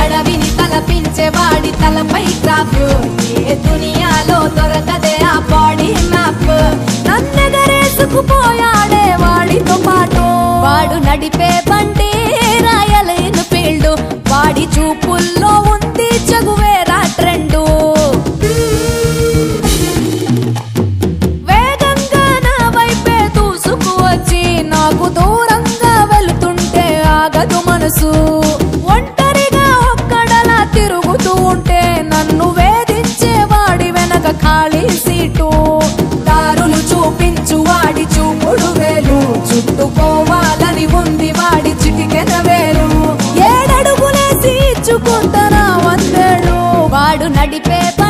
అడవిని తలపించే వాడి తలపై క్రాప్ ఏ దునియాలో దొరకదే ఆ బాడీ మ్యాప్ నన్నెగరేసుకుపోయాడే వాడితో పాటు వాడు నడిపే బండి రాయల్ ఎన్ఫీల్డ్ వాడి చూపుల్లో ఉంది చగువేరా ట్రెండు వేగంగా నా వైపే దూసుకు వచ్చి నాకు దూరంగా వెళుతుంటే ఆగదు మనసు ఒంటరిగా ఒక్కడలా తిరుగుతూ ఉంటే నన్ను వేధించే వాడి వెనక ఖాళీ సీటు దారులు చూపించు వాడి చూపుడు వేలు చుట్టుకోవాలని ఉంది వాడి చిటికెన వేలు ఏడడుగులేసి ఇచ్చుకుంటారా వందేళ్ళు వాడు నడిపే